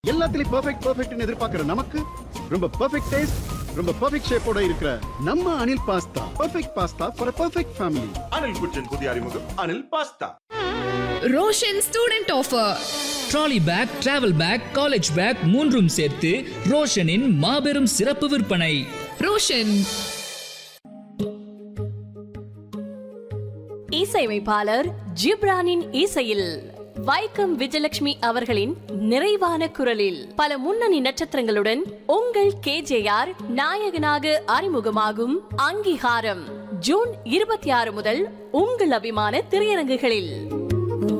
எல்லாத்துலயும் பெர்ஃபெக்ட் பெர்ஃபெக்ட்னு எதிர்பார்க்கிற நமக்கு ரொம்ப பெர்ஃபெக்ட் டேஸ்ட் ரொம்ப பெர்ஃபெக்ட் ஷேப்போட இருக்கிற நம்ம Anil pasta perfect pasta for perfect family Anil kitchen புதிய அறிமுகம் Anil pasta Roshan student offer trolley bag travel bag college bag மூன்றும் சேர்த்து ரோஷனின் மாபெரும் சிறப்பு விற்பனை ரோஷன் இசையமைப்பாளர் ஜிப்ரானின் இசையில் வைக்கம் விஜயலட்சுமி அவர்களின் நிறைவான குரலில் பல முன்னணி நட்சத்திரங்களுடன் உங்கள் கேஜேஆர் நாயகனாக அறிமுகமாகும் அங்கீகாரம் ஜூன் இருபத்தி ஆறு முதல் உங்கள் அபிமான திரையரங்குகளில்